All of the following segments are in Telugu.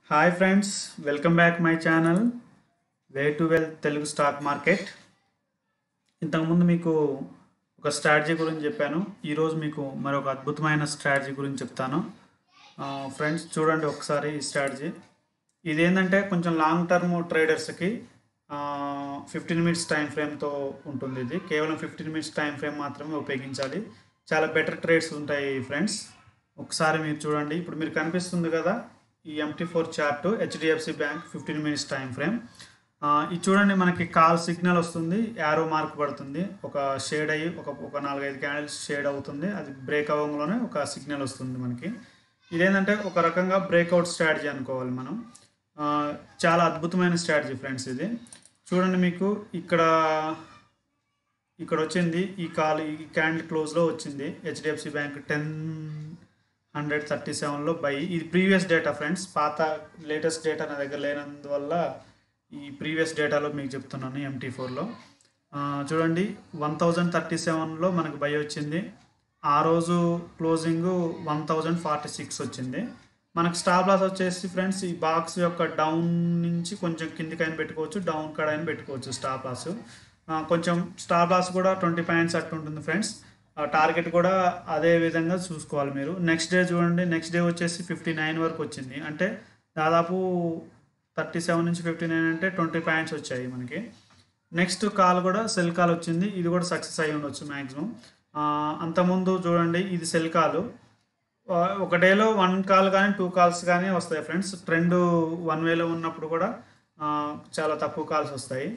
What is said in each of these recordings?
hi friends welcome back my channel way to well Telugu stock market ఇంతకుముందు మీకు ఒక స్ట్రాటజీ గురించి చెప్పాను ఈరోజు మీకు మరొక అద్భుతమైన స్ట్రాటజీ గురించి చెప్తాను ఫ్రెండ్స్ చూడండి ఒకసారి ఈ స్ట్రాటజీ ఇదేంటంటే కొంచెం లాంగ్ టర్మ్ ట్రేడర్స్కి ఫిఫ్టీన్ మినిట్స్ టైం ఫ్రేమ్తో ఉంటుంది ఇది కేవలం ఫిఫ్టీన్ మినిట్స్ టైం ఫ్రేమ్ మాత్రమే ఉపయోగించాలి చాలా బెటర్ ట్రేడ్స్ ఉంటాయి ఫ్రెండ్స్ ఒకసారి మీరు చూడండి ఇప్పుడు మీరు కనిపిస్తుంది కదా ఈ MT four chart HDFC bank fifteen minutes time frame ఇది చూడండి మనకి కాల్ సిగ్నల్ వస్తుంది యారో మార్క్ పడుతుంది ఒక షేడ్ అయ్యి ఒక ఒక నాలుగైదు క్యాండిల్స్ షేడ్ అవుతుంది అది బ్రేక్ అవ్వడంలోనే ఒక సిగ్నల్ వస్తుంది మనకి ఇదేంటంటే ఒక రకంగా బ్రేక్అవుట్ స్ట్రాటజీ అనుకోవాలి మనం ఆ, చాలా అద్భుతమైన స్ట్రాటజీ ఫ్రెండ్స్ ఇది చూడండి మీకు ఇక్కడ ఇక్కడ వచ్చింది ఈ కాల్ ఈ క్యాండిల్ క్లోజ్లో వచ్చింది HDFC bank ten hundred thirty సెవెన్లో బై ఇది ప్రీవియస్ డేటా ఫ్రెండ్స్ పాత లేటెస్ట్ డేటా నా దగ్గర లేనందువల్ల ఈ ప్రీవియస్ డేటాలో మీకు చెప్తున్నాను ఎంటీ ఫోర్లో చూడండి వన్ థౌజండ్ థర్టీ సెవెన్లో మనకు బై వచ్చింది ఆ రోజు closing one thousand forty six వచ్చింది మనకు స్టాప్ లాస్ వచ్చేసి ఫ్రెండ్స్ ఈ బాక్స్ యొక్క డౌన్ నుంచి కొంచెం కిందికైనా పెట్టుకోవచ్చు డౌన్ కాడ అయినా పెట్టుకోవచ్చు స్టాప్ లాస్ కొంచెం స్టాప్ లాస్ కూడా ట్వంటీ పాయింట్స్ అట్టు ఉంటుంది ఫ్రెండ్స్ టార్గెట్ కూడా అదే విధంగా చూసుకోవాలి మీరు నెక్స్ట్ డే చూడండి నెక్స్ట్ డే వచ్చేసి ఫిఫ్టీ నైన్ వరకు వచ్చింది అంటే దాదాపు థర్టీ సెవెన్ నుంచి ఫిఫ్టీ నైన్ అంటే ట్వంటీ పాయింట్స్ వచ్చాయి మనకి నెక్స్ట్ కాల్ కూడా సెల్ కాల్ వచ్చింది ఇది కూడా సక్సెస్ అయి ఉండొచ్చు మ్యాక్సిమం అంతకుముందు చూడండి ఇది సెల్ కాల్ ఒక డేలో వన్ కాల్ కానీ టూ కాల్స్ కానీ వస్తాయి ఫ్రెండ్స్ ట్రెండ్ వన్ వేలో ఉన్నప్పుడు కూడా ఆ, చాలా తక్కువ కాల్స్ వస్తాయి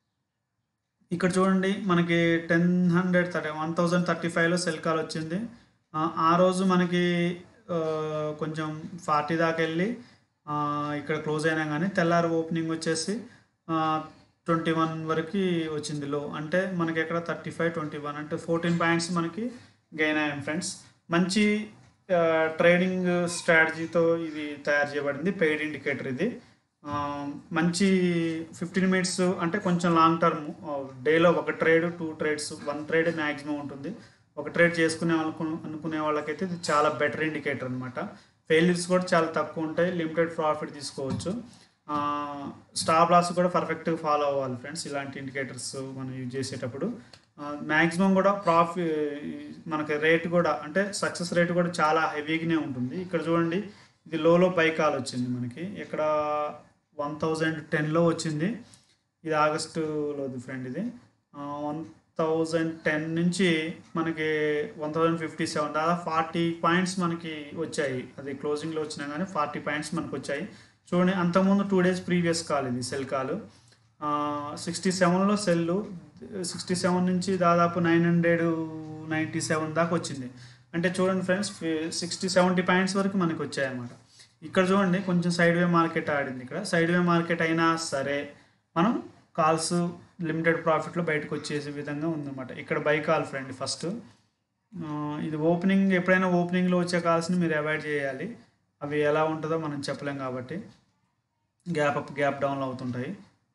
ఇక్కడ చూడండి మనకి ten hundred thirty one thousand thirty ఫైవ్లో సెల్ కాల్ వచ్చింది ఆ, ఆ రోజు మనకి ఆ, కొంచెం ఫార్టీ దాకా వెళ్ళి ఆ, ఇక్కడ క్లోజ్ అయినా కానీ తెల్లారి ఓపెనింగ్ వచ్చేసి ట్వంటీ వన్ వరకు వచ్చింది లో అంటే మనకి ఎక్కడ థర్టీ ఫైవ్ ట్వంటీ వన్ అంటే ఫోర్టీన్ పాయింట్స్ మనకి గెయిన్ అయ్యాం ఫ్రెండ్స్ మంచి ట్రేడింగ్ స్ట్రాటజీతో ఇది తయారు చేయబడింది పెయిడ్ ఇండికేటర్ ఇది ఆ, మంచి ఫిఫ్టీన్ మినిట్స్ అంటే కొంచెం లాంగ్ టర్మ్ డేలో ఒక trade two trades one trade maximum ఉంటుంది ఒక ట్రేడ్ చేసుకునే వాళ్ళకు అనుకునే వాళ్ళకైతే ఇది చాలా బెటర్ ఇండికేటర్ అనమాట ఫెయిల్యూర్స్ కూడా చాలా తక్కువ ఉంటాయి లిమిటెడ్ ప్రాఫిట్ తీసుకోవచ్చు స్టాప్ లాస్ కూడా పర్ఫెక్ట్గా ఫాలో అవ్వాలి ఫ్రెండ్స్ ఇలాంటి ఇండికేటర్స్ మనం యూజ్ చేసేటప్పుడు మ్యాక్సిమం కూడా ప్రాఫి మనకి రేట్ కూడా అంటే సక్సెస్ రేట్ కూడా చాలా హెవీగానే ఉంటుంది ఇక్కడ చూడండి ఇది లోలో బై కాల్ వచ్చింది మనకి ఇక్కడ వన్ థౌజండ్ టెన్లో వచ్చింది ఇది ఆగస్టులోది ఫ్రెండ్ ఇది వన్ థౌజండ్ టెన్ నుంచి మనకి వన్ థౌజండ్ ఫిఫ్టీ సెవెన్ దాదాపు ఫార్టీ పాయింట్స్ మనకి వచ్చాయి అది క్లోజింగ్లో వచ్చినా కానీ ఫార్టీ పాయింట్స్ మనకు వచ్చాయి చూడండి అంతకుముందు టూ డేస్ ప్రీవియస్ కాల్ ఇది సెల్ కాల్ సిక్స్టీ సెవెన్లో సెల్ సిక్స్టీ సెవెన్ నుంచి దాదాపు నైన్ హండ్రెడ్ నైంటీ సెవెన్ దాకా వచ్చింది అంటే చూడండి ఫ్రెండ్స్ సిక్స్టీ సెవెంటీ పాయింట్స్ వరకు మనకి వచ్చాయన్నమాట ఇక్కడ చూడండి కొంచెం సైడ్ వే మార్కెట్ ఆడింది ఇక్కడ సైడ్ వే మార్కెట్ అయినా సరే మనం కాల్స్ లిమిటెడ్ ప్రాఫిట్లో బయటకు వచ్చేసే విధంగా ఉందన్నమాట ఇక్కడ బై కాల్ ఫ్రెండ్ ఫస్ట్ ఇది ఓపెనింగ్ ఎప్పుడైనా ఓపెనింగ్లో వచ్చే కాల్స్ని మీరు అవాయిడ్ చేయాలి అవి ఎలా ఉంటుందో మనం చెప్పలేం కాబట్టి గ్యాప్ అప్ గ్యాప్ డౌన్లో అవుతుంటాయి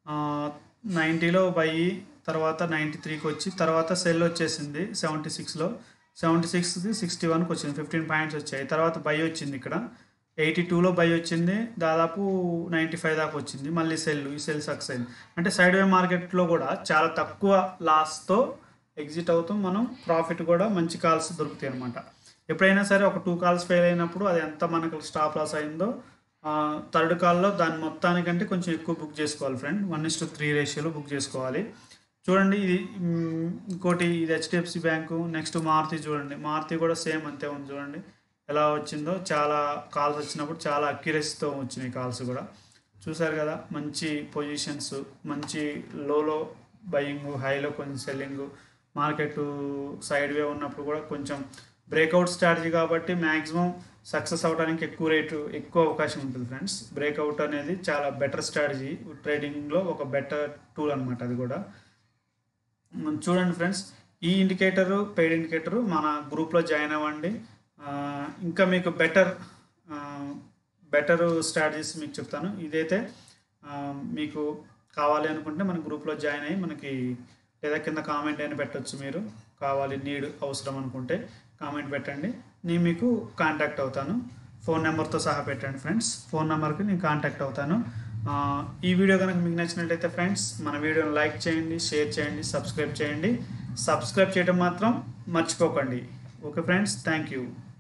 నైంటీలో బై తర్వాత నైంటీ త్రీకి వచ్చి తర్వాత సెల్ వచ్చేసింది సెవెంటీ సిక్స్లో సెవెంటీ సిక్స్కి సిక్స్టీ వన్కి వచ్చింది ఫిఫ్టీన్ పాయింట్స్ వచ్చాయి తర్వాత బై వచ్చింది ఇక్కడ ఎయిటీ టూలో బై వచ్చింది దాదాపు నైంటీ ఫైవ్ దాకా వచ్చింది మళ్ళీ సెల్ ఈ సెల్ సక్సెస్ అయింది అంటే సైడ్ వే మార్కెట్లో కూడా చాలా తక్కువ లాస్తో ఎగ్జిట్ అవుతూ మనం ప్రాఫిట్ కూడా మంచి కాల్స్ దొరుకుతాయి అనమాట ఎప్పుడైనా సరే ఒక టూ కాల్స్ ఫెయిల్ అయినప్పుడు అది ఎంత మనకు స్టాప్ లాస్ అయిందో థర్డ్ కాల్లో దాని మొత్తానికంటే కొంచెం ఎక్కువ బుక్ చేసుకోవాలి friend one is to three రేషియోలో బుక్ చేసుకోవాలి చూడండి ఇది మ్, ఇంకోటి ఇది హెచ్డిఎఫ్సి బ్యాంకు నెక్స్ట్ మారుతి చూడండి మారుతి కూడా సేమ్ అంతే ఉంది చూడండి ఎలా వచ్చిందో చాలా కాల్స్ వచ్చినప్పుడు చాలా అక్యురసీతో వచ్చినాయి కాల్స్ కూడా చూసారు కదా మంచి పొజిషన్స్ మంచి లోలో బయింగ్ హైలో కొంచెం సెల్లింగ్ మార్కెట్ సైడ్ వే ఉన్నప్పుడు కూడా కొంచెం బ్రేక్అవుట్ స్ట్రాటజీ కాబట్టి మ్యాక్సిమం సక్సెస్ అవడానికి ఎక్కువ రేటు ఎక్కువ అవకాశం ఉంటుంది ఫ్రెండ్స్ బ్రేక్అవుట్ అనేది చాలా బెటర్ స్ట్రాటజీ ట్రేడింగ్లో ఒక బెటర్ టూల్ అనమాట అది కూడా మనం చూడండి ఫ్రెండ్స్ ఈ ఇండికేటర్ పెయిడ్ ఇండికేటర్ మన గ్రూప్లో జాయిన్ అవ్వండి ఆ, ఇంకా మీకు బెటర్ బెటర్ స్ట్రాటజీస్ మీకు చెప్తాను ఇదైతే ఆ, మీకు కావాలి అనుకుంటే మన గ్రూప్లో జాయిన్ అయ్యి మనకి లేదా కింద కామెంట్ అయినా పెట్టొచ్చు మీరు కావాలి నీడ్ అవసరం అనుకుంటే కామెంట్ పెట్టండి నేను మీకు కాంటాక్ట్ అవుతాను ఫోన్ నెంబర్తో సహా పెట్టండి ఫ్రెండ్స్ ఫోన్ నెంబర్కి నేను కాంటాక్ట్ అవుతాను ఆ, ఈ వీడియో కనుక మీకు నచ్చినట్లయితే ఫ్రెండ్స్ మన వీడియోని లైక్ చేయండి షేర్ చేయండి సబ్స్క్రైబ్ చేయండి సబ్స్క్రైబ్ చేయడం మాత్రం మర్చిపోకండి ఓకే ఫ్రెండ్స్ థ్యాంక్ యూ